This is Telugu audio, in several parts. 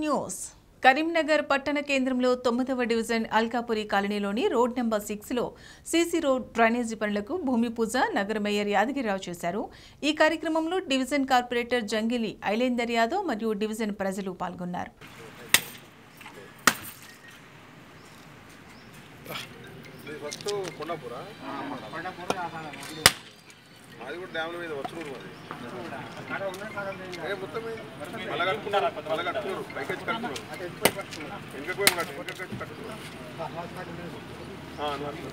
న్యూస్ కరీంనగర్ పట్టణ కేంద్రంలో తొమ్మిదవ డివిజన్ అల్కాపురి కాలనీలోని రోడ్ నెంబర్ సిక్స్ లో సీసీ రోడ్ డ్రైనేజీ పనులకు భూమి పూజ నగర మేయర్ యాదగిరిరావు చేశారు ఈ కార్యక్రమంలో డివిజన్ కార్పొరేటర్ జంగిలి ఐలేందర్ యాదవ్ మరియు డివిజన్ ప్రజలు పాల్గొన్నారు ఫస్ట్ కొండాపురా అది కూడా డ్యామ్ల మీద వచ్చుకోరు మరి ఏ మొత్తం మళ్ళా కట్టుకున్నారు మళ్ళా కట్టుకున్నారు పైకి వచ్చి కట్టుకున్నారు వెనకకు పోయి కట్టు వెనకకు వచ్చి కట్టుకున్నారు ఆ, అన్నారు.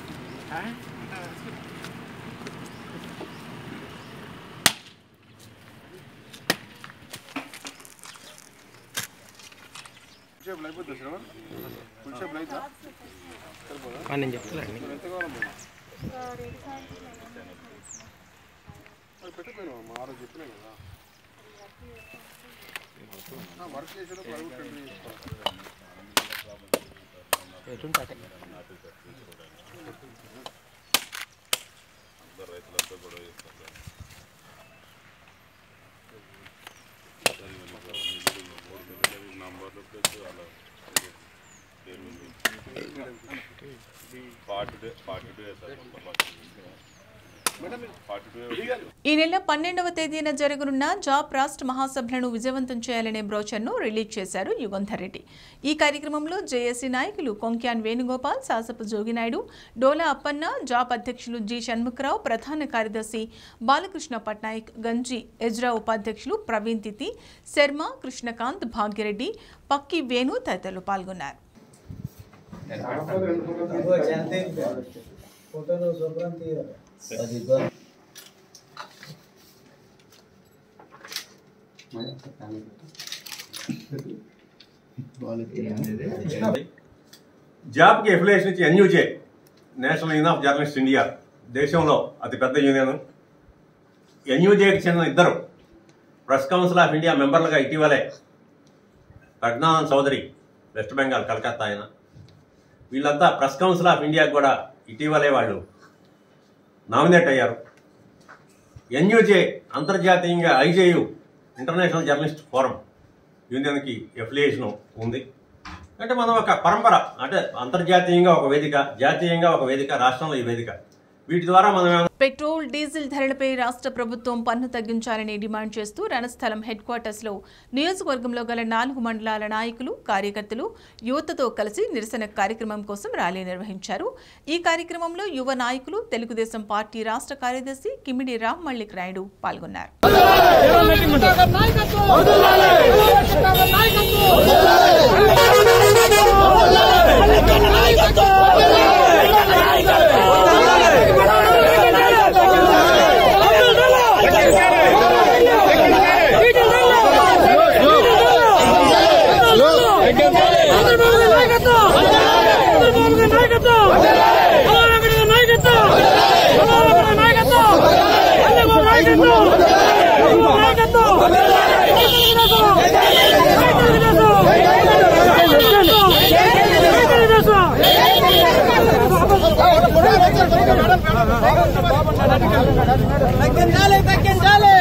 ఫుల్ షేప్లో అయిపోతుంది శ్రవణ్ ఫుల్ షేప్లో అయితే సరిపోదా నేను చెప్తానండి ఎంత కావాలి మరి పెట్టుకోను మా ఆరోజు చెప్పినా కదా ఆ, వర్క్ చేసేటప్పుడు అది కూడా కంటిన్యూ చేసుకోవాలి ఎటుంటే ఈ నెల పన్నెండవ తేదీన జరగనున్న జాబ్ రాష్ట్ర మహాసభలను విజయవంతం చేయాలనే బ్రోచర్ను రిలీజ్ చేశారు యుగంధర్ రెడ్డి ఈ కార్యక్రమంలో జేఏసీ నాయకులు కొంక్యాన్ వేణుగోపాల్ శాసపు జోగినాయుడు డోలా అప్పన్న జాబ్ అధ్యక్షులు జి షణ్ముఖరావు ప్రధాన కార్యదర్శి బాలకృష్ణ పట్నాయక్ గంజి ఎజ్రా ఉపాధ్యక్షులు ప్రవీణ్ తితి శర్మ కృష్ణకాంత్ భాగ్యరెడ్డి పక్కి వేణు తదితరులు పాల్గొన్నారు జాబ్కి ఎఫిలియేషన్ ఇచ్చి NUJ national union of journalist India దేశంలో అతిపెద్ద యూనియన్ ఎన్యూజేకి చెందిన ఇద్దరు ప్రెస్ కౌన్సిల్ ఆఫ్ ఇండియా మెంబర్లుగా ఇటీవలే ప్రజ్ఞానంద్ చౌదరి వెస్ట్ బెంగాల్ కలకత్తా ఆయన వీళ్ళంతా ప్రెస్ కౌన్సిల్ ఆఫ్ ఇండియాకి కూడా ఇటీవలే వాళ్ళు నామినేట్ అయ్యారు ఎన్యూజే అంతర్జాతీయంగా ఐజేయు ఇంటర్నేషనల్ జర్నలిస్ట్ ఫోరం యూనియన్కి ఎఫిలియేషన్ ఉంది అంటే మనం ఒక పరంపర అంటే అంతర్జాతీయంగా ఒక వేదిక జాతీయంగా ఒక వేదిక రాష్ట్రంలో ఈ వేదిక వీటి ద్వారా మనం ఏమైనా పెట్రోల్ డీజిల్ ధరలపై రాష్ట్ర ప్రభుత్వం పన్ను తగ్గించాలని డిమాండ్ చేస్తూ రణస్థలం హెడ్ క్వార్టర్స్ లో నియోజకవర్గంలో గల నాలుగు మండలాల నాయకులు కార్యకర్తలు యువతతో కలిసి నిరసన కార్యక్రమం కోసం ర్యాలీ నిర్వహించారు ఈ కార్యక్రమంలో యువ నాయకులు తెలుగుదేశం పార్టీ రాష్ట్ర కార్యదర్శి కిమిడి రామ్ మల్లిక్ నాయుడు పాల్గొన్నారు తగ్గించాలి తగ్గించాలి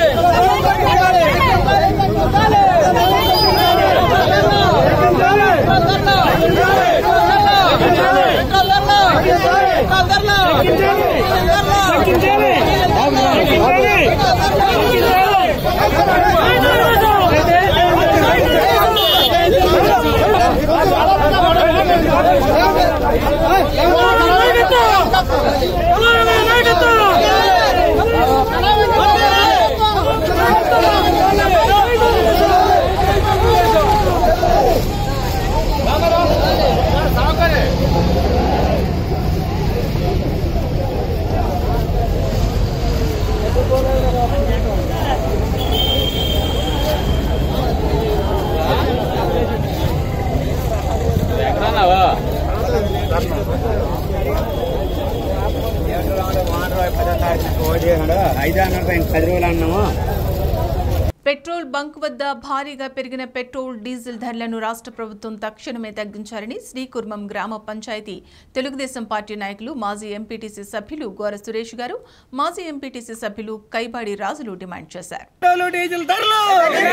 ఐదు అన్నారు పది రోజులు అన్నాము పెట్రోల్ బంక్ వద్ద భారీగా పెరిగిన పెట్రోల్ డీజిల్ ధరలను రాష్ట్ర ప్రభుత్వం తక్షణమే తగ్గించాలని శ్రీకుర్మం గ్రామ పంచాయతీ తెలుగుదేశం పార్టీ నాయకులు మాజీ ఎంపీటీసీ సభ్యులు గోర సురేష్ గారు మాజీ ఎంపీటీసీ సభ్యులు కైబాడి రాజులు డిమాండ్ చేశారు పెట్రోలు డీజిల్ ధరలు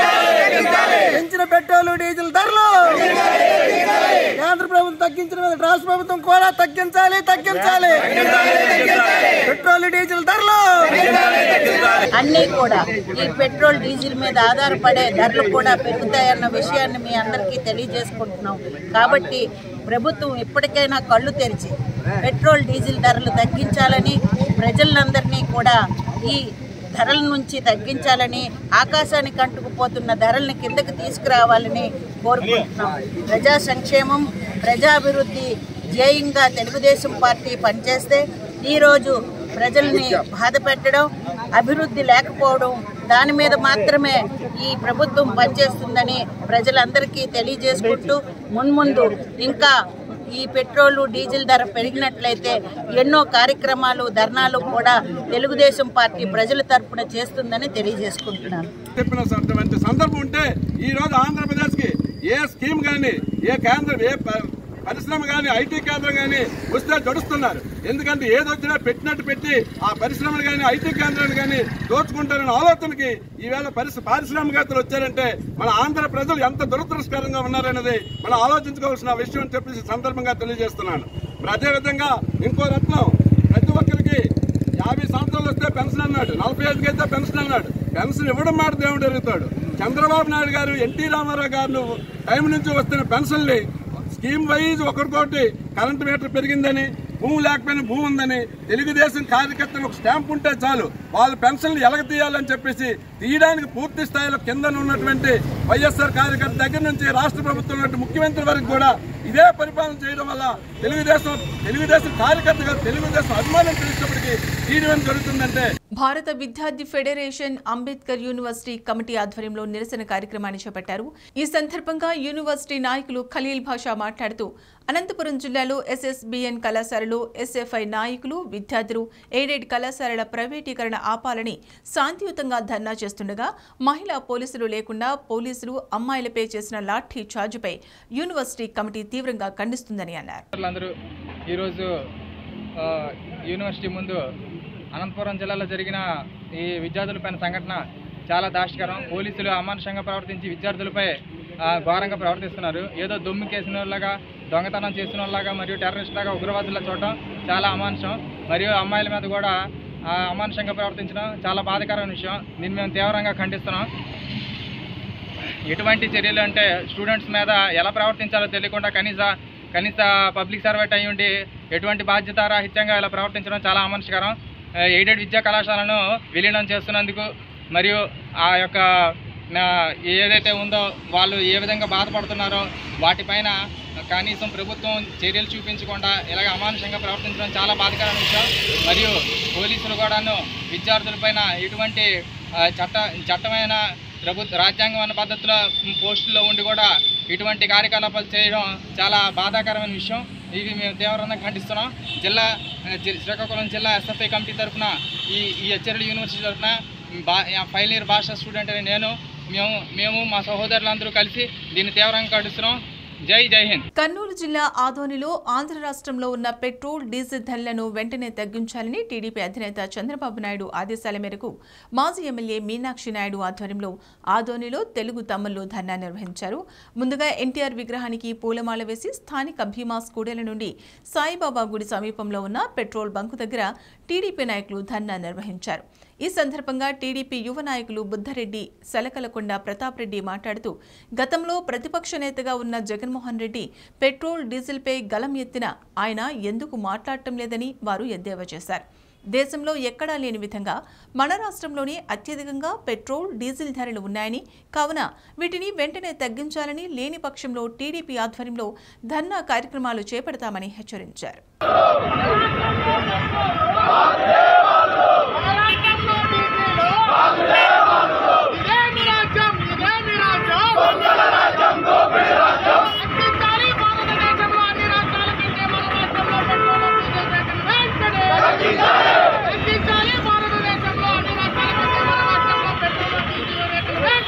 పెంచిన పెట్రోలు డీజిల్ ధరలు కేంద్ర ప్రభుత్వం తగ్గించిన మీద రాష్ట్ర ప్రభుత్వం కూడా తగ్గించాలి తగ్గించాలి పెట్రోల్ డీజిల్ ధరలు అన్నీ కూడా ఈ పెట్రోల్ డీజిల్ మీద ఆధారపడే ధరలు కూడా పెరుగుతాయన్న విషయాన్ని మీ అందరికీ తెలియజేసుకుంటున్నాం కాబట్టి ప్రభుత్వం ఇప్పటికైనా కళ్ళు తెరిచి పెట్రోల్ డీజిల్ ధరలు తగ్గించాలని ప్రజలందరినీ కూడా ఈ ధరల నుంచి తగ్గించాలని ఆకాశానికి అంటుకుపోతున్న ధరల్ని కిందకి తీసుకురావాలని కోరుకుంటున్నాం ప్రజా సంక్షేమం ప్రజాభివృద్ధి ధ్యేయంగా తెలుగుదేశం పార్టీ పనిచేస్తే ఈరోజు ప్రజల్ని బాధ పెట్టడం అభివృద్ధి లేకపోవడం దాని మీద మాత్రమే ఈ ప్రభుత్వం పనిచేస్తుందని ప్రజలందరికీ తెలియజేసుకుంటూ మున్ముందు ఇంకా ఈ పెట్రోలు డీజిల్ ధర పెరిగినట్లయితే ఎన్నో కార్యక్రమాలు ధర్నాలు కూడా తెలుగుదేశం పార్టీ ప్రజల తరపున చేస్తుందని తెలియజేసుకుంటున్నాను చెప్పిన అటువంటి సందర్భం ఉంటే ఈ రోజు ఆంధ్రప్రదేశ్ కి ఏ స్కీమ్ కానీ ఏ కేంద్రం ఏ ప- పరిశ్రమ కానీ ఐటీ కేంద్రం కానీ వస్తే గడుస్తున్నారు ఎందుకంటే ఏది వచ్చినా పెట్టినట్టు పెట్టి ఆ పరిశ్రమలు కానీ ఐటీ కేంద్రాలు కానీ దోచుకుంటారనే ఆలోచనకి ఈవేళ పరిశ్ర పారిశ్రామికవేత్తలు వచ్చారంటే మన ఆంధ్ర ప్రజలు ఎంత దురదృష్టకరంగా ఉన్నారనేది మనం ఆలోచించుకోవాల్సిన విషయం అని చెప్పేసి సందర్భంగా తెలియజేస్తున్నాను మరి అదేవిధంగా ఇంకో రత్నం ప్రతి ఒక్కరికి యాభై సంవత్సరాలు వస్తే పెన్షన్ అన్నాడు నలభై ఐదుకి అయితే పెన్షన్ అన్నాడు పెన్షన్ ఇవ్వడం మాట దేవుడు ఎరుగుతాడు చంద్రబాబు నాయుడు గారు ఎన్టీ రామారావు గారు టైం నుంచి వస్తున్న పెన్షన్ని స్కీమ్ వైజ్ ఒకరికోటి కరెంట్ మీటర్ పెరిగిందని భూమి లేకపోయినా భూమి ఉందని తెలుగుదేశం కార్యకర్తలు ఒక స్టాంప్ ఉంటే చాలు వాళ్ళ పెన్షన్లు ఎలగ తీయాలని చెప్పేసి తీయడానికి పూర్తి స్థాయిలో కింద ఉన్నటువంటి వైఎస్ఆర్ కార్యకర్త దగ్గర నుంచి రాష్ట్ర ప్రభుత్వం ఉన్నటువంటి ముఖ్యమంత్రి వరకు కూడా ఇదే పరిపాలన చేయడం వల్ల తెలుగుదేశం తెలుగుదేశం కార్యకర్తగా తెలుగుదేశం అభిమానం తెలిసినప్పటికీ తీయడం జరుగుతుందంటే భారత విద్యార్థి ఫెడరేషన్ అంబేద్కర్ యూనివర్సిటీ కమిటీ ఆధ్వర్యంలో నిరసన కార్యక్రమాన్ని చేపట్టారు ఈ సందర్భంగా యూనివర్సిటీ నాయకులు ఖలీల్ భాషా మాట్లాడుతూ అనంతపురం జిల్లాలో ఎస్ఎస్బిఎన్ కళాశాలలో ఎస్ఎఫ్ఐ నాయకులు విద్యార్థులు ఎయిడెడ్ కళాశాలల ప్రైవేటీకరణ ఆపాలని శాంతియుతంగా ధర్నా చేస్తుండగా మహిళా పోలీసులు లేకుండా పోలీసులు అమ్మాయిలపై చేసిన లాఠీ చార్జుపై యూనివర్సిటీ కమిటీ తీవ్రంగా ఖండిస్తుందని అన్నారు అందరూ ఈరోజు ఆ, యూనివర్సిటీ ముందు అనంతపురం జిల్లాలో జరిగిన ఈ విద్యార్థులపైన సంఘటన చాలా దాష్టికరం పోలీసులు అమానుషంగా ప్రవర్తించి విద్యార్థులపై ఆ, ఘోరంగా ప్రవర్తిస్తున్నారు ఏదో దొమ్ము కేసిన వాళ్ళగా దొంగతనం చేసిన వాళ్ళగా మరియు టెర్రరిస్ట్ లాగా ఉగ్రవాదులా చూడటం చాలా అమానుషం మరియు అమ్మాయిల మీద కూడా ఆ, అమానుషంగా ప్రవర్తించడం చాలా బాధాకరమైన విషయం దీన్ని మేము తీవ్రంగా ఖండిస్తున్నాం ఎటువంటి చర్యలు అంటే స్టూడెంట్స్ మీద ఎలా ప్రవర్తించాలో తెలియకుండా కనీస కనీస పబ్లిక్ సర్వెంట్ అయి ఉండి ఎటువంటి బాధ్యత రాహిత్యంగా ఇలా ప్రవర్తించడం చాలా అమర్శకరం ఆ, ఎయిడెడ్ విద్యా కళాశాలను విలీనం చేస్తున్నందుకు మరియు ఆ యొక్క నా ఏదైతే ఉందో వాళ్ళు ఏ విధంగా బాధపడుతున్నారో వాటిపైన కనీసం ప్రభుత్వం చర్యలు చూపించకుండా ఇలాగ అమానుషంగా ప్రవర్తించడం చాలా బాధకరమైన విషయం మరియు పోలీసులు కూడాను విద్యార్థులపైన ఎటువంటి ఆ, చట్ట చట్టమైన ప్రభుత్వ రాజ్యాంగం అన్న పద్ధతిలో పోస్టుల్లో ఉండి కూడా ఇటువంటి కార్యకలాపాలు చేయడం చాలా బాధాకరమైన విషయం ఇవి మేము తీవ్రంగా ఖండిస్తున్నాం జిల్లా ఆ, జి- శ్రీకాకుళం జిల్లా ఎస్ఎఫ్ఐ కమిటీ తరఫున ఈ ఈ హెచ్చరికల యూనివర్సిటీ తరఫున బా ఫైనల్ ఇయర్ భాష స్టూడెంట్ అని నేను మేము మేము మా సహోదరులందరూ కలిసి దీన్ని తీవ్రంగా ఖండిస్తున్నాం జై జై హింద్ కర్నూలు జిల్లా ఆదోనిలో ఆంధ్ర రాష్ట్రంలో ఉన్న పెట్రోల్ డీజిల్ ధరలను వెంటనే తగ్గించాలని టీడీపీ అధినేత చంద్రబాబు నాయుడు ఆదేశాల మేరకు మాజీ ఎమ్మెల్యే మీనాక్షి నాయుడు ఆధ్వర్యంలో ఆదోనిలో తెలుగు తమ్ముళ్లు ధర్నా నిర్వహించారు ముందుగా ఎన్టీఆర్ విగ్రహానికి పూలమాల వేసి స్థానిక భీమా స్కూడెల నుండి సాయిబాబా గుడి సమీపంలో ఉన్న పెట్రోల్ బంకు దగ్గర టీడీపీ నాయకులు ధర్నా నిర్వహించారు ఈ సందర్భంగా టీడీపీ యువ నాయకులు బుద్ధారెడ్డి సలకలకొండ ప్రతాప్ రెడ్డి మాట్లాడుతూ గతంలో ప్రతిపక్ష నేతగా ఉన్న జగన్మోహన్ రెడ్డి పెట్రోల్ డీజిల్పై గలం ఎత్తిన ఆయన ఎందుకు మాట్లాడటం లేదని వారు ఎద్దేవా చేశారు దేశంలో ఎక్కడా లేని విధంగా మన రాష్ట్రంలోనే అత్యధికంగా పెట్రోల్ డీజిల్ ధరలు ఉన్నాయని కావున వీటిని వెంటనే తగ్గించాలని లేని పక్షంలో టీడీపీ ఆధ్వర్యంలో ధర్నా కార్యక్రమాలు చేపడతామని హెచ్చరించారు ఇదేమి రాజ్యం ఇదేమి రాజ్యం అత్యంతాలి భారతదేశంలో అన్ని రాష్ట్రాల కంటే మన రాష్ట్రంలో పెట్రోల్ డీజిల్ రేట్లను వెంటనే తగ్గించాలి భారతదేశంలో అన్ని రాష్ట్రాల కంటే మన రాష్ట్రంలో పెట్రోల్ డీజిల్ రేట్లను వెంటనే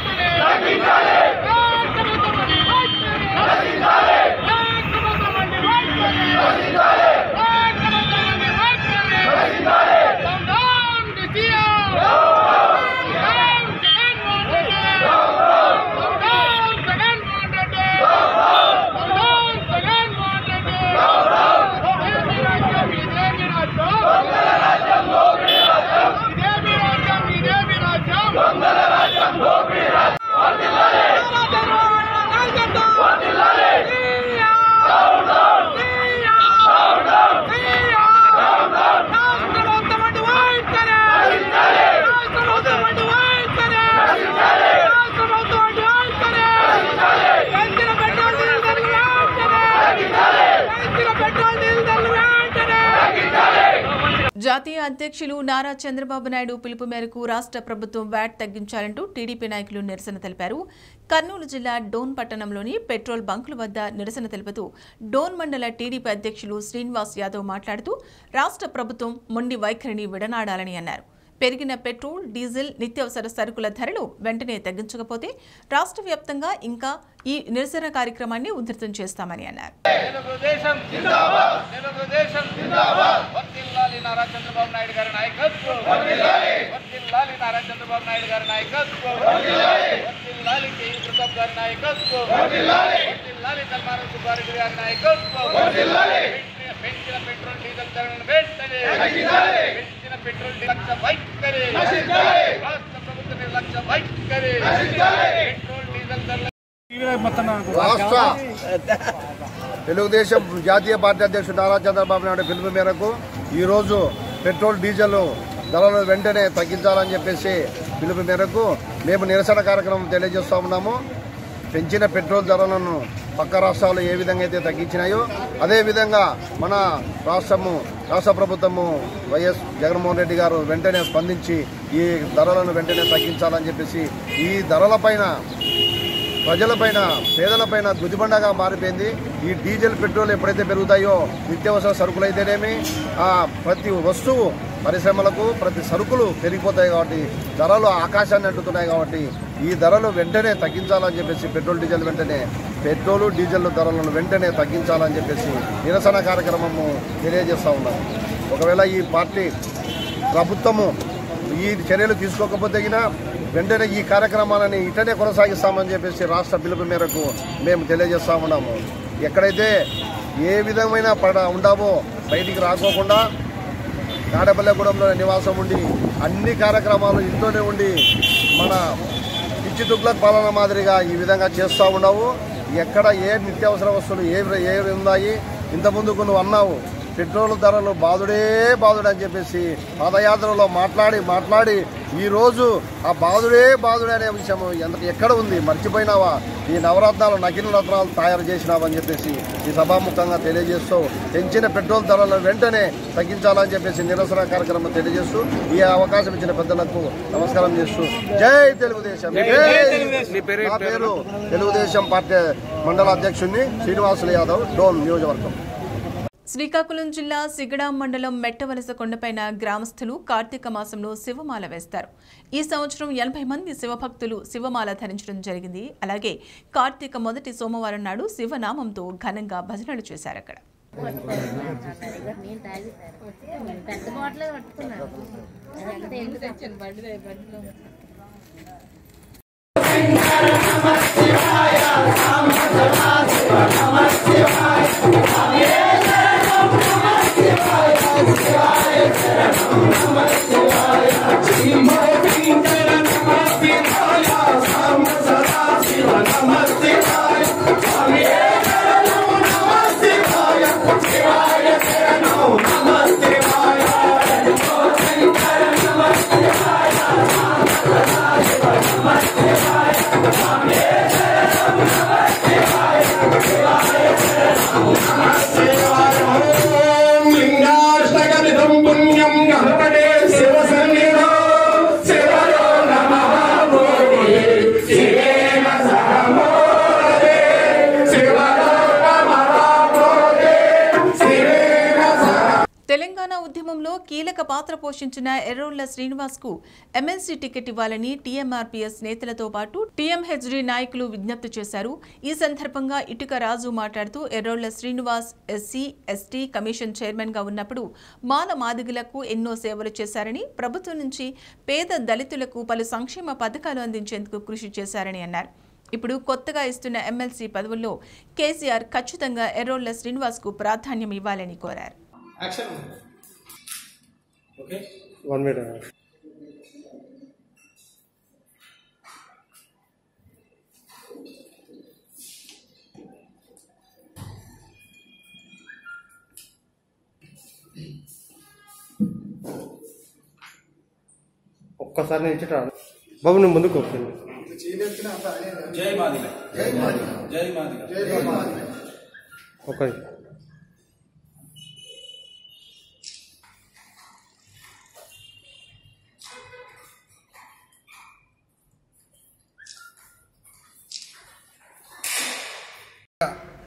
అధ్యక్షులు నారా చంద్రబాబు నాయుడు పిలుపు మేరకు రాష్ట్ర ప్రభుత్వం వ్యాట్ తగ్గించాలంటూ టీడీపీ నాయకులు నిరసన తెలిపారు కర్నూలు జిల్లా డోన్ పట్టణంలోని పెట్రోల్ బంకుల వద్ద నిరసన తెలుపుతూ డోన్ మండల టీడీపీ అధ్యక్షులు శ్రీనివాస్ యాదవ్ మాట్లాడుతూ రాష్ట్ర ప్రభుత్వం మొండి వైఖరిని విడనాడాలని అన్నారు పెరిగిన పెట్రోల్ డీజిల్ నిత్యావసర సరుకుల ధరలు వెంటనే తగ్గించకపోతే రాష్ట్ర వ్యాప్తంగా ఇంకా ఈ నిరసన కార్యక్రమాన్ని ఉధృతం చేస్తామని అన్నారు తెలుగుదేశం జిందాబాద్ తెలుగుదేశం జిందాబాద్ వర్ధిల్లాలి నారా చంద్రబాబు నాయుడు గారి నాయకత్వం వర్ధిల్లాలి వర్ధిల్లాలి నారా చంద్రబాబు నాయుడు గారి నాయకత్వం వర్ధిల్లాలి వర్ధిల్లాలి కేఈ ప్రతాప్ గారి నాయకత్వం వర్ధిల్లాలి వర్ధిల్లాలి ధర్మారం సుబ్బారెడ్డి గారి నాయకత్వం వర్ధిల్లాలి పెంచిన పెట్రోల్ డీజిల్ ధరలను వెంటనే తగ్గించాలి పెంచిన పెట్రోల్ డీజిల్ లక్ష వైఖరి నశించాలి రాష్ట్ర ప్రభుత్వ నిర్లక్ష్య వైఖరి నశించాలి పెట్రోల్ డీజిల్ ధరల రాష్ట్ర తెలుగుదేశం జాతీయ పార్టీ అధ్యక్షుడు నారా చంద్రబాబు నాయుడు పిలుపు మేరకు ఈరోజు పెట్రోల్ డీజిల్ ధరలు వెంటనే తగ్గించాలని చెప్పేసి పిలుపు మేరకు మేము నిరసన కార్యక్రమం తెలియజేస్తా ఉన్నాము పెంచిన పెట్రోల్ ధరలను పక్క రాష్ట్రాలు ఏ విధంగా అయితే తగ్గించినాయో అదేవిధంగా మన రాష్ట్రము రాష్ట్ర ప్రభుత్వము వైఎస్ జగన్మోహన్ రెడ్డి గారు వెంటనే స్పందించి ఈ ధరలను వెంటనే తగ్గించాలని చెప్పేసి ఈ ధరలపైన ప్రజలపైన పేదలపైన గుదిబండగా మారిపోయింది ఈ డీజిల్ పెట్రోల్ ఎప్పుడైతే పెరుగుతాయో నిత్యావసర సరుకులు అయితేనేమి ఆ ప్రతి వస్తువు పరిశ్రమలకు ప్రతి సరుకులు పెరిగిపోతాయి కాబట్టి ధరలు ఆకాశాన్ని అంటుతున్నాయి కాబట్టి ఈ ధరలు వెంటనే తగ్గించాలని చెప్పేసి పెట్రోల్ డీజిల్ వెంటనే పెట్రోలు డీజిల్ ధరలను వెంటనే తగ్గించాలని చెప్పేసి నిరసన కార్యక్రమము తెలియజేస్తా ఉన్నాము ఒకవేళ ఈ పార్టీ ప్రభుత్వము ఈ చర్యలు తీసుకోకపోతే గిన వెంటనే ఈ కార్యక్రమాలని ఇటనే కొనసాగిస్తామని చెప్పేసి రాష్ట్ర పిలుపు మేరకు మేము తెలియజేస్తా ఉన్నాము ఎక్కడైతే ఏ విధమైన పడ ఉండామో బయటికి రాకోకుండా తాడపల్లెగూడెంలో నివాసం ఉండి అన్ని కార్యక్రమాలు ఇంట్లోనే ఉండి మన పిచ్చి తుగ్లక్ పాలన మాదిరిగా ఈ విధంగా చేస్తూ ఉన్నావు ఎక్కడ ఏ నిత్యావసర వస్తువులు ఏ ఏ ఉన్నాయి ఇంతకుముందుకు నువ్వు అన్నావు పెట్రోల్ ధరలు బాదుడే బాదుడు అని చెప్పేసి పాదయాత్రలో మాట్లాడి మాట్లాడి ఈ రోజు ఆ బాదుడే బాదుడే అనే విషయం ఎంత ఎక్కడ ఉంది మర్చిపోయినావా ఈ నవరత్నాలు నకిన రత్నాలు తయారు చేసినావని చెప్పేసి ఈ సభాముఖంగా తెలియజేస్తూ పెంచిన పెట్రోల్ ధరలను వెంటనే తగ్గించాలని చెప్పేసి నిరసన కార్యక్రమం తెలియజేస్తూ ఈ అవకాశం ఇచ్చిన పెద్దలకు నమస్కారం చేస్తూ జై తెలుగుదేశం జై నా పేరు తెలుగుదేశం పార్టీ మండల అధ్యక్షుడిని శ్రీనివాసులు యాదవ్ డోన్ నియోజకవర్గం శ్రీకాకుళం జిల్లా సిగడాం మండలం మెట్టవలస కొండపైన గ్రామస్తులు కార్తీక మాసంలో శివమాల వేస్తారు ఈ సంవత్సరం ఎనభై మంది శివభక్తులు శివమాల ధరించడం జరిగింది అలాగే కార్తీక మొదటి సోమవారం నాడు శివనామంతో ఘనంగా భజనలు చేశారు అక్కడ పెద్ద బాటలే పట్టుకున్నాను అదంతా ఎందుకు తెచ్చాను బండి బండిలో లింగాష్టకమిదం పుణ్యం గణపడే శివ సన్నిధో శివయో నమః భూమి శివేన సహమోదే శివయో నమః భూమి శివేన సహ తెలంగాణ ఉద్యమంలో కీలక పాత్ర పోషించిన ఎర్రోళ్ల శ్రీనివాస్ కు ఎమ్మెల్సీ టికెట్ ఇవ్వాలని టీఎంఆర్పీఎస్ నేతలతో పాటు టీఎంహెచ్డీ నాయకులు విజ్ఞప్తి చేశారు ఈ సందర్భంగా ఇటుక రాజు మాట్లాడుతూ Errolla Srinivas SC ST commission chairman గా ఉన్నప్పుడు మాల మాదిగలకు ఎన్నో సేవలు చేశారని ప్రభుత్వం నుంచి పేద దళితులకు పలు సంక్షేమ పథకాలు అందించేందుకు కృషి చేశారని అన్నారు ఇప్పుడు కొత్తగా ఇస్తున్న ఎమ్మెల్సీ పదవుల్లో కేసీఆర్ ఖచ్చితంగా ఎర్రోళ్ల శ్రీనివాస్ కు ప్రాధాన్యం ఇవ్వాలని కోరారు వన్ మినిట్ ఒక్కసారి నేను ఇచ్చేట బాబు నువ్వు ముందుకు వస్తుంది ఒక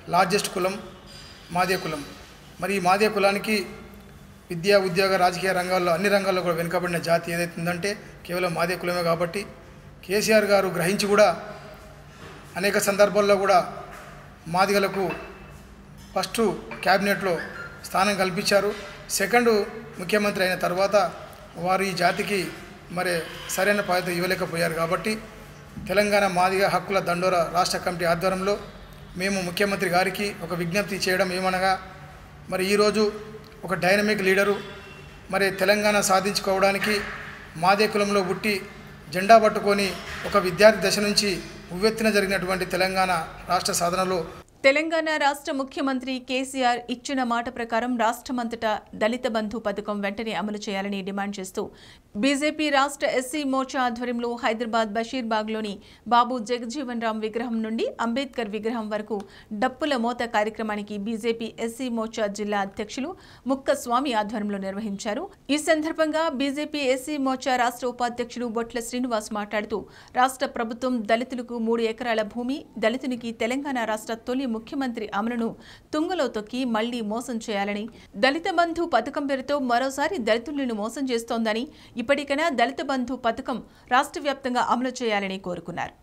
లార్జెస్ట్ కులం మాదే కులం మరి ఈ మాదే కులానికి విద్యా ఉద్యోగ రాజకీయ రంగాల్లో అన్ని రంగాల్లో కూడా వెనుకబడిన జాతి ఏదైతే ఉందంటే కేవలం మాదే కులమే కాబట్టి కేసీఆర్ గారు గ్రహించి కూడా అనేక సందర్భాల్లో కూడా మాదిగలకు ఫస్ట్ క్యాబినెట్లో స్థానం కల్పించారు సెకండ్ ముఖ్యమంత్రి అయిన తర్వాత వారు ఈ జాతికి మరి సరైన బాధ్యత ఇవ్వలేకపోయారు కాబట్టి తెలంగాణ మాదిగ హక్కుల దండోర రాష్ట్ర కమిటీ ఆధ్వర్యంలో మేము ముఖ్యమంత్రి గారికి ఒక విజ్ఞప్తి చేయడం ఏమనగా మరి ఈరోజు ఒక డైనమిక్ లీడరు మరి తెలంగాణ సాధించుకోవడానికి మాదే కులంలో పుట్టి జెండా పట్టుకొని ఒక విద్యార్థి దశ నుంచి ఉవ్వెత్తున జరిగినటువంటి తెలంగాణ రాష్ట్ర సాధనలో తెలంగాణ రాష్ట్ర ముఖ్యమంత్రి కేసీఆర్ ఇచ్చిన మాట ప్రకారం రాష్ట్రమంతటా దళిత బంధు పథకం వెంటనే అమలు చేయాలని డిమాండ్ చేస్తూ బీజేపీ రాష్ట్ర ఎస్సీ మోర్చా ఆధ్వర్యంలో హైదరాబాద్ బషీర్బాగ్లోని బాబు జగజీవన్ రామ్ విగ్రహం నుండి అంబేద్కర్ విగ్రహం వరకు డప్పుల మోత కార్యక్రమానికి బీజేపీ ఎస్సీ మోర్చా జిల్లా అధ్యక్షులు ముక్క స్వామి ఆధ్వర్యంలో నిర్వహించారు ఈ సందర్భంగా బీజేపీ ఎస్సీ మోర్చా రాష్ట్ర ఉపాధ్యక్షుడు బొట్ల శ్రీనివాస్ మాట్లాడుతూ రాష్ట్ర ప్రభుత్వం దళితులకు మూడు ఎకరాల భూమి దళితునికి తెలంగాణ రాష్ట్ర తొలి ముఖ్యమంత్రి అమలును తుంగలో తొక్కి మళ్లీ మోసం చేయాలని దళిత బంధు పథకం పేరుతో మరోసారి దళితులను మోసం చేస్తోందని ఇప్పటికైనా దళిత బంధు పథకం రాష్ట్ర వ్యాప్తంగా అమలు చేయాలని కోరుకున్నారు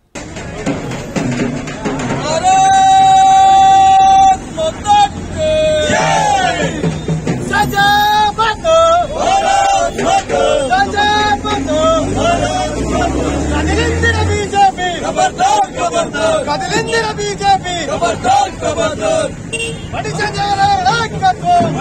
కదిలిందిన బీజేపీ కదిలిందిన బీజేపీ బండి సంజయ్ రావు నాయకత్వం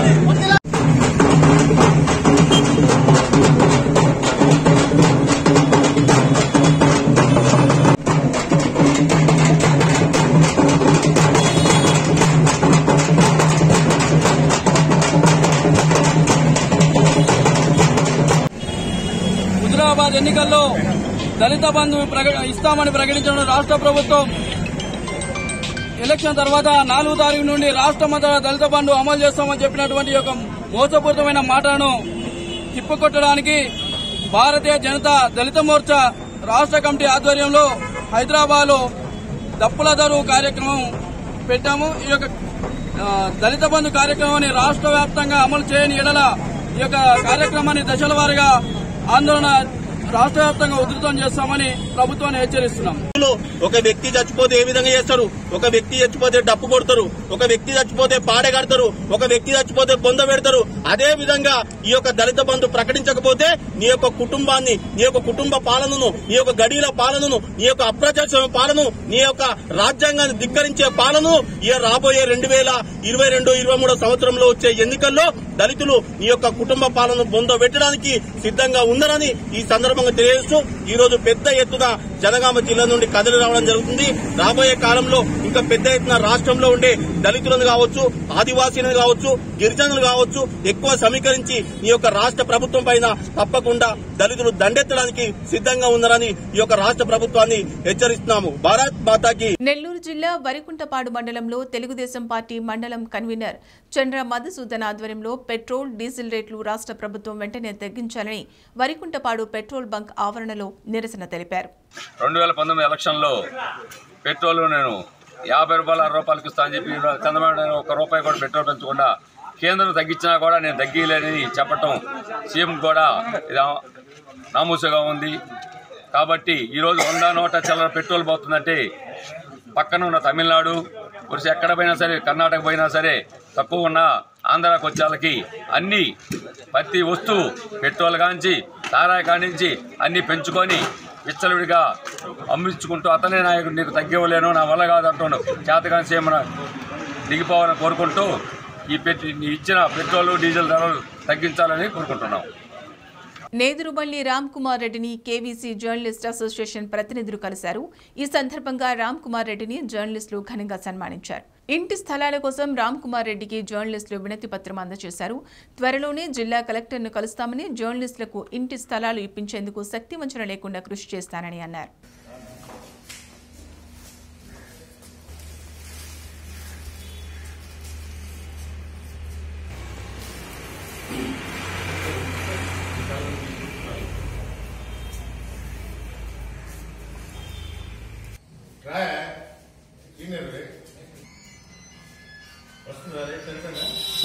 హుజురాబాద్ ఎన్నికల్లో దళిత బంధు ప్రక- ఇస్తామని ప్రకటించిన రాష్ట్ర ప్రభుత్వం ఎలక్షన్ తర్వాత నాలుగు తారీఖు నుండి రాష్ట్రమంతటా దళిత బంధు అమలు చేస్తామని చెప్పినటువంటి ఒక మోసపూరితమైన మాటను తిప్పికొట్టడానికి భారతీయ జనతా దళిత మోర్చా రాష్ట్ర కమిటీ ఆధ్వర్యంలో హైదరాబాద్ లో దప్పుల దరువు కార్యక్రమం పెట్టాము ఈ యొక్క ఆ, దళిత బంధు కార్యక్రమాన్ని రాష్ట్ర వ్యాప్తంగా అమలు చేయని ఎడల ఈ యొక్క కార్యక్రమాన్ని దశల వారీగా ఆందోళన రాష్ట్ర వ్యాప్తంగా ఉధృతం చేస్తామని ప్రభుత్వాన్ని హెచ్చరిస్తున్నాం లో ఒక వ్యక్తి చచ్చిపోతే ఏ విధంగా చేస్తారు ఒక వ్యక్తి చచ్చిపోతే డప్పు కొడతారు ఒక వ్యక్తి చచ్చిపోతే పాడె కడతారు ఒక వ్యక్తి చచ్చిపోతే బొంద పెడతారు అదే విధంగా ఈ యొక్క దళిత బంధు ప్రకటించకపోతే నీ యొక్క కుటుంబాన్ని నీ యొక్క కుటుంబ పాలనను నీ యొక్క గడిల పాలనను నీ యొక్క అప్రజాస్వామ్య పాలన నీ యొక్క రాజ్యాంగాన్ని ధిక్కరించే పాలన ఈ రాబోయే రెండు వేల ఇరవై రెండు ఇరవై మూడో సంవత్సరంలో వచ్చే ఎన్నికల్లో దళితులు నీ యొక్క కుటుంబ పాలన బొంద పెట్టడానికి సిద్ధంగా ఉన్నారని ఈ సందర్భంగా తెలియజేస్తూ ఈ రోజు పెద్ద ఎత్తున జనగామ జిల్లా నుండి కదలి రావడం జరుగుతుంది రాబోయే కాలంలో ఇంకా పెద్ద ఎత్తున రాష్ట్రంలో ఉండే దళితులను కావచ్చు ఆదివాసీలను కావచ్చు గిరిజనులు కావచ్చు ఎక్కువ సమీకరించి ఈ యొక్క రాష్ట్ర ప్రభుత్వం పైన తప్పకుండా దళితులు దండెత్తడానికి సిద్ధంగా ఉన్నారని ఈ యొక్క రాష్ట్ర ప్రభుత్వాన్ని హెచ్చరిస్తున్నాము భారత్ మాతాకి నెల్లూరు జిల్లా వరికుంటపాడు మండలంలో తెలుగుదేశం పార్టీ మండలం కన్వీనర్ చంద్ర మధుసూదన్ ఆధ్వర్యంలో పెట్రోల్ డీజిల్ రేట్లు రాష్ట్ర ప్రభుత్వం వెంటనే తగ్గించాలని వరికుంటపాడు పెట్రోల్ బంక్ ఆవరణలో నిరసన తెలిపారు రెండు వేల పంతొమ్మిది ఎలక్షన్లో పెట్రోల్ నేను యాభై రూపాయలు అరవై రూపాయలకి ఇస్తానని చెప్పి చంద్రబాబు నాయుడు ఒక రూపాయి కూడా పెట్రోల్ పెంచకుండా కేంద్రం తగ్గించినా కూడా నేను తగ్గిలేనని చెప్పటం సీఎం కూడా ఇది నామూసగా ఉంది కాబట్టి ఈరోజు వంద నూట చిల్లర పెట్రోల్ పోతుందంటే పక్కన ఉన్న తమిళనాడు ఒరిసి ఎక్కడ పోయినా సరే కర్ణాటక పోయినా సరే తక్కువ ఉన్న ఆంధ్రాకి వచ్చేళ్ళకి అన్ని ప్రతి వస్తువు పెట్రోల్ కాంచి సారాయి కానించి అన్ని పెంచుకొని విచ్చలవిడిగా అమ్మించుకుంటూ అతనే నాయకుడు నీకు తగ్గివ్వలేను నా వల్ల కాదంటున్నాడు చేతగాని సీఎం దిగిపోవాలని కోరుకుంటూ ఈ పెట్టి నీ ఇచ్చిన పెట్రోల్ డీజిల్ ధరలు తగ్గించాలని కోరుకుంటున్నాం నేదురుబల్లి రామ్ కుమార్ రెడ్డిని కేవీసీ జర్నలిస్ట్ అసోసియేషన్ ప్రతినిధులు కలిశారు ఈ సందర్భంగా రామ్ కుమార్ రెడ్డిని జర్నలిస్టులు ఘనంగా సన్మానించారు ఇంటి స్థలాల కోసం రామ్ కుమార్ రెడ్డికి జర్నలిస్టులు వినతి పత్రం అందజేశారు త్వరలోనే జిల్లా కలెక్టర్ను కలుస్తామని జర్నలిస్టులకు ఇంటి స్థలాలు ఇప్పించేందుకు శక్తివంచన లేకుండా కృషి చేస్తానని అన్నారు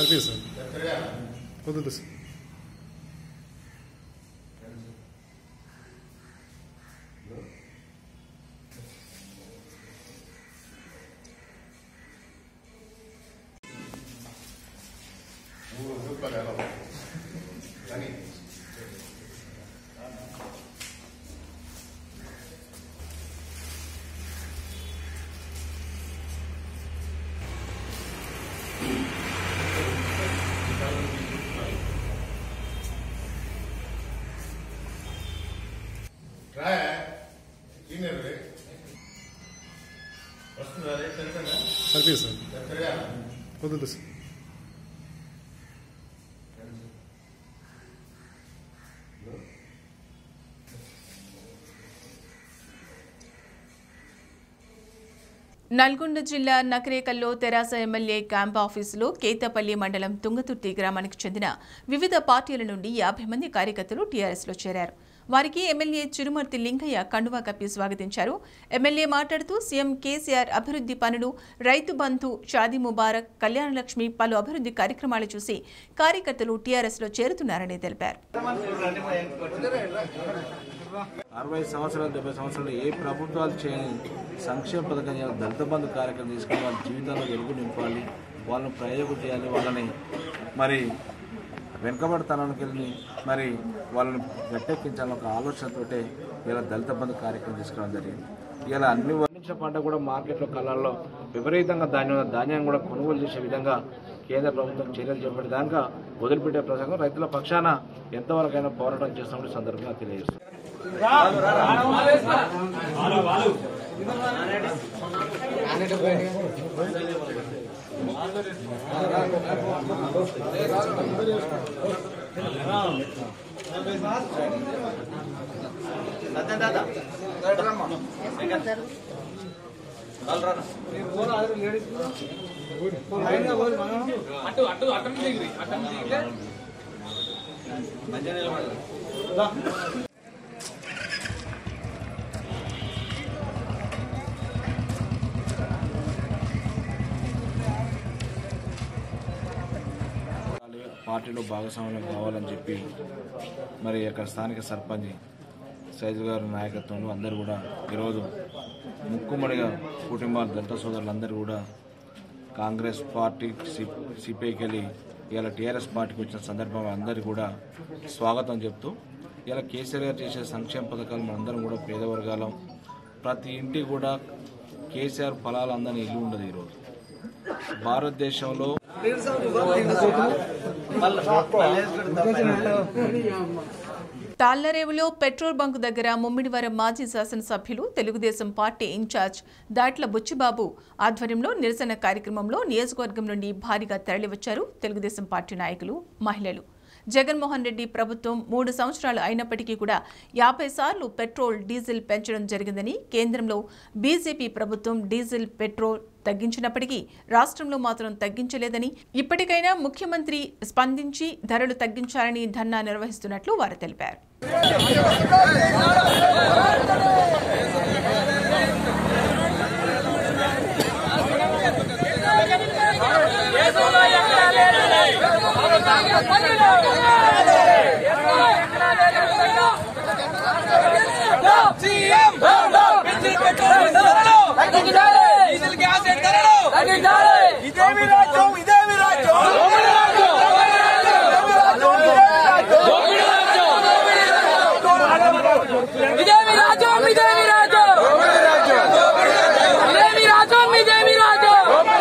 సరిపోయింది సార్ వద్దు సార్ సరిపోయింది సార్ వద్దు సార్ నల్గొండ జిల్లా నకరేకల్లో తెరాస ఎమ్మెల్యే క్యాంప్ ఆఫీసులో కేతపల్లి మండలం తుంగతుర్తి గ్రామానికి చెందిన వివిధ పార్టీల నుండి యాభై మంది కార్యకర్తలు టీఆర్ఎస్లో చేరారు వారికి ఎమ్మెల్యే చిరుమర్తి లింగయ్య కండువా కప్పి స్వాగతించారు ఎమ్మెల్యే మాట్లాడుతూ సీఎం కేసీఆర్ అభివృద్ధి పనులు రైతు బంధు షాదీ ముబారక్ కళ్యాణలక్ష్మి పలు అభివృద్ధి కార్యక్రమాలు చూసి కార్యకర్తలు టీఆర్ఎస్లో చేరుతున్నారని తెలిపారు అరవై సంవత్సరాలు డెబ్బై సంవత్సరాలు ఏ ప్రభుత్వాలు చేయని సంక్షేమ పథకం చేయాలి దళిత బంధు కార్యక్రమం తీసుకుని వాళ్ళ జీవితాల్లో వెలుగు నింపాలి వాళ్ళని ప్రయోగం చేయాలి వాళ్ళని మరి వెనుకబడతనానికి వెళ్ళి మరి వాళ్ళని గట్టెక్కించాలని ఒక ఆలోచనతోటే ఇలా దళిత బంధు కార్యక్రమం తీసుకురావడం జరిగింది ఇలా అన్ని పండించిన పంట కూడా మార్కెట్లో కళ్ళల్లో విపరీతంగా ధాన్యం ధాన్యాన్ని కూడా కొనుగోలు చేసే విధంగా కేంద్ర ప్రభుత్వం చర్యలు చేపట్టే దాకా వదిలిపెట్టే ప్రసంగం రైతుల పక్షాన ఎంతవరకైనా పోరాటం చేస్తామని ఈ సందర్భంగా తెలియజేస్తుంది పార్టీలో భాగస్వామ్యం కావాలని చెప్పి మరి అక్కడ స్థానిక సర్పంచ్ సైజు గారి నాయకత్వంలో అందరూ కూడా ఈరోజు ముక్కుమడిగా కుటుంబాల దళిత సోదరులందరూ కూడా కాంగ్రెస్ పార్టీ సిపిఐకి వెళ్ళి ఇలా టీఆర్ఎస్ పార్టీకి వచ్చిన సందర్భంలో అందరూ కూడా స్వాగతం చెప్తూ ఇలా కేసీఆర్ గారు చేసే సంక్షేమ పథకాలు మనందరం కూడా పేద వర్గాలం ప్రతి ఇంటికి కూడా కేసీఆర్ ఫలాలు అందని ఇల్లు ఉండదు ఈరోజు భారతదేశంలో తాళ్లరేవులో పెట్రోల్ బంకు దగ్గర ముమ్మిడివరం మాజీ శాసనసభ్యులు తెలుగుదేశం పార్టీ ఇన్ఛార్జ్ దాట్ల బుచ్చిబాబు ఆధ్వర్యంలో నిరసన కార్యక్రమంలో నియోజకవర్గం నుండి భారీగా తరలివచ్చారు తెలుగుదేశం పార్టీ నాయకులు మహిళలు జగన్మోహన్ రెడ్డి ప్రభుత్వం మూడు సంవత్సరాలు అయినప్పటికీ కూడా యాభై సార్లు పెట్రోల్ డీజిల్ పెంచడం జరిగిందని కేంద్రంలో బీజేపీ ప్రభుత్వం డీజిల్ పెట్రోల్ తగ్గించినప్పటికీ రాష్ట్రంలో మాత్రం తగ్గించలేదని ఇప్పటికైనా ముఖ్యమంత్రి స్పందించి ధరలు తగ్గించాలని ధర్నా నిర్వహిస్తున్నట్లు వారు తెలిపారు ఇదేమి రాజ్యం ఇదేమి రాజ్యం ఇదేమి రాజ్యం ఇదేమి రాజ్యం ఇదేమి రాజ్యం ఇదేమి రాజ్యం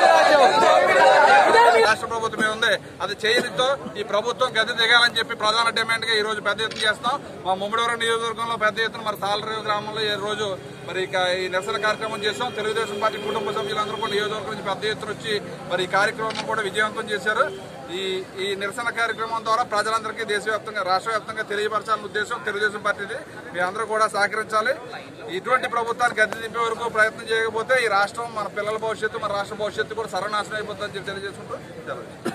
రాష్ట్ర ప్రభుత్వం మీద ఉంది అది చేయనితో ఈ ప్రభుత్వం గద్దె దిగాలని చెప్పి ప్రధాన డిమాండ్ గా ఈ రోజు పెద్ద ఎత్తున చేస్తాం మా ముమ్మడివరం నియోజకవర్గంలో పెద్ద ఎత్తున మరి సాలరేవు గ్రామంలో ఈ రోజు మరి ఇక ఈ నిరసన కార్యక్రమం చేస్తాం తెలుగుదేశం పార్టీ కుటుంబ సభ్యులందరూ కూడా నియోజకవర్గం నుంచి పెద్ద ఎత్తున వచ్చి మరి ఈ కార్యక్రమం కూడా విజయవంతం చేశారు ఈ ఈ నిరసన కార్యక్రమం ద్వారా ప్రజలందరికీ దేశవ్యాప్తంగా రాష్ట్ర వ్యాప్తంగా తెలియపరచాలన్న ఉద్దేశం తెలుగుదేశం పార్టీది మీ అందరూ కూడా సహకరించాలి ఇటువంటి ప్రభుత్వాన్ని గద్దె దింపే వరకు ప్రయత్నం చేయకపోతే ఈ రాష్ట్రం మన పిల్లల భవిష్యత్తు మన రాష్ట్ర భవిష్యత్తు కూడా సర్వనాశనం అయిపోతుందని చెప్పి తెలియజేసుకుంటూ సెలవు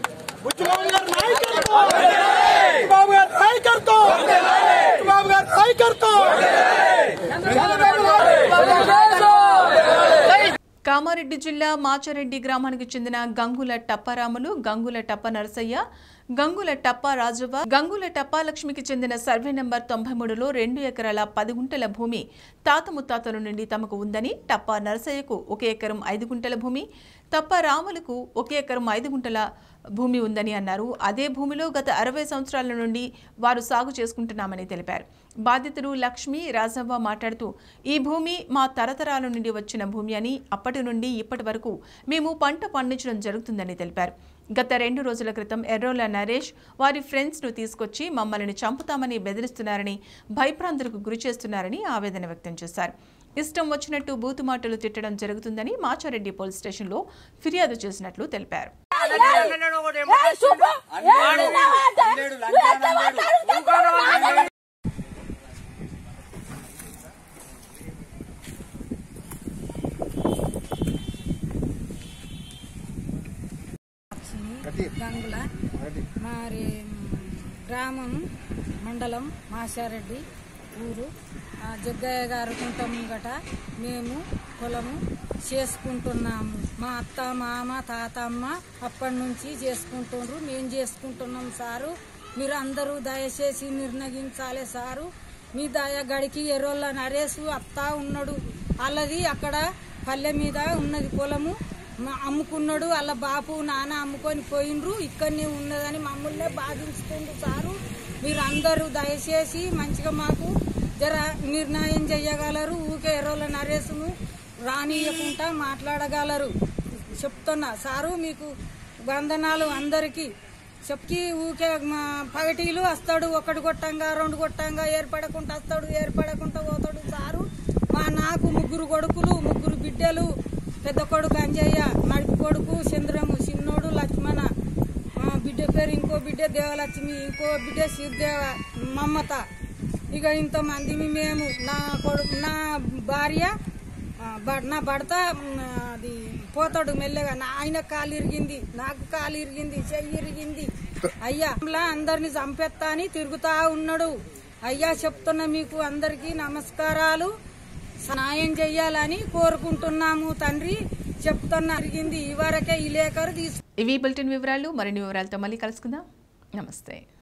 బాబు గారు నాయకత్వం బాబు గారు నాయకత్వం కామారెడ్డి జిల్లా మాచారెడ్డి గ్రామానికి చెందిన గంగుల టప్పారాములు గంగుల టప్ప నరసయ్య గంగుల టప్ప రాజవ్వ గంగుల టప్పాలక్ష్మికి చెందిన సర్వే నెంబర్ తొంభై మూడులో రెండు ఎకరాల పది గుంటల భూమి తాత ముత్తాతల నుండి తమకు ఉందని టప్ప నరసయ్యకు ఒక ఎకరం ఐదు గుంటల భూమి తప్ప రాములకు ఒక ఎకరం ఐదు గుంటల భూమి ఉందని అన్నారు అదే భూమిలో గత అరవై సంవత్సరాల నుండి వారు సాగు చేసుకుంటున్నామని తెలిపారు బాధితులు లక్ష్మి రాజవ్వ మాట్లాడుతూ ఈ భూమి మా తరతరాల నుండి వచ్చిన భూమి అని అప్పటి నుండి ఇప్పటి వరకు మేము పంట పండించడం జరుగుతుందని తెలిపారు గత రెండు రోజుల క్రితం ఎర్రోల నరేష్ వారి ఫ్రెండ్స్ను తీసుకొచ్చి మమ్మల్ని చంపుతామని బెదిరిస్తున్నారని భయభ్రాంతులకు గురి చేస్తున్నారని ఆవేదన వ్యక్తం చేశారు ఇష్టం వచ్చినట్టు బూతు మాటలు తిట్టడం జరుగుతుందని మాచారెడ్డి పోలీస్ స్టేషన్లో ఫిర్యాదు చేసినట్లు తెలిపారు గంగుల మరి గ్రామం మండలం మాసారెడ్డి ఊరు ఆ జగ్గయ్య గారు కుంట ముంగట మేము పొలము చేసుకుంటున్నాము మా అత్త మామ తాతమ్మ అప్పటి నుంచి చేసుకుంటుండ్రు మేము చేసుకుంటున్నాం సారు మీరు అందరూ దయచేసి నిర్ణయించాలి సారు మీ దయ గడికి ఎర్రోళ్ళ నరేసు అత్త ఉన్నాడు వాళ్ళది అక్కడ పల్లె మీద ఉన్నది పొలము మా అమ్ముకున్నాడు వాళ్ళ బాపు నాన్న అమ్ముకొని పోయిండ్రు ఇక్కడనే ఉన్నదని మమ్మల్నే బాధించుకుంటూ సారు మీరు అందరూ దయచేసి మంచిగా మాకు జర నిర్ణయం చెయ్యగలరు ఊకే ఎర్రోళ్ళ నరేసును రానియకుండా మాట్లాడగలరు చెప్తున్నా సారు మీకు వందనాలు అందరికీ చెప్పి ఊకే మా పగటీలు వస్తాడు ఒకటి కొట్టంగా రెండు కొట్టంగా ఏర్పడకుండా వస్తాడు ఏర్పడకుండా పోతాడు సారు మా నాకు ముగ్గురు కొడుకులు ముగ్గురు బిడ్డలు పెద్ద కొడుకు అంజయ్య నడుపు కొడుకు చంద్రము చిన్నోడు లక్ష్మణ ఆ, బిడ్డ పేరు ఇంకో బిడ్డ దేవలక్ష్మి ఇంకో బిడ్డ శ్రీదేవ మమత ఇక ఇంతమంది మేము నా కొడుకు నా భార్య ఆ, బ- నా భర్త మ్, అది పోతాడు మెల్లగా నా ఆయన కాలు ఇరిగింది నాకు కాలు ఇరిగింది చెయ్యి ఇరిగింది అయ్యా ఇలా అందరిని చంపేస్తా అని తిరుగుతా ఉన్నాడు అయ్యా చెప్తున్నా మీకు అందరికీ నమస్కారాలు సహాయం చెయ్యాలని కోరుకుంటున్నాము తండ్రి చెప్తున్నా జరిగింది ఈ వరకే ఈ లేఖరు తీసు ఇవి బులెటిన్ వివరాలు మరిన్ని వివరాలతో మళ్ళీ కలుసుకుందాం నమస్తే